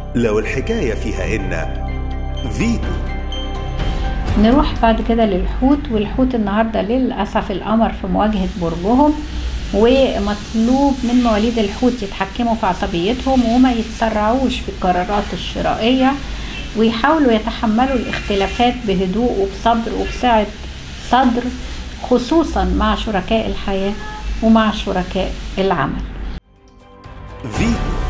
لو الحكاية فيها إن فيتو نروح بعد كده للحوت والحوت النهارده للاسف القمر في مواجهه برجهم ومطلوب من مواليد الحوت يتحكموا في عصبيتهم وما يتسرعوش في القرارات الشرائيه ويحاولوا يتحملوا الاختلافات بهدوء وبصبر وبسعه صدر خصوصا مع شركاء الحياه ومع شركاء العمل فيتو